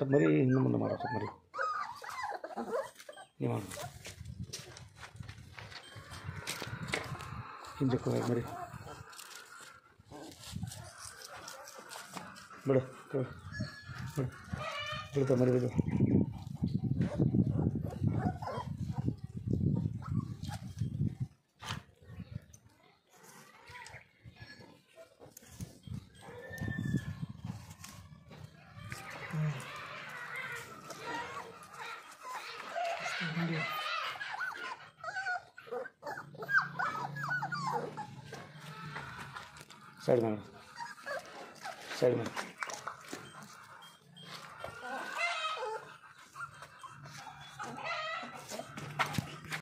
ಸ್ವಲ್ಪ ಮರಿ ಹಿಂದೆ ಮುಂದೆ ಮಾಡೋ ಸ್ವಲ್ಪ ಮರಿ ನೀವು ಮಾಡು ಹಿಂದೆ ಹೋಗಿ ಮರಿ ಬಿಡು ಬಿಡು ಬಿಡು ಬಿಡ್ತಾ ಮರಿ ಬಿಡು ಸೈಡ್ ಮಾಡು ಸೈಡ್ ಮಾಡು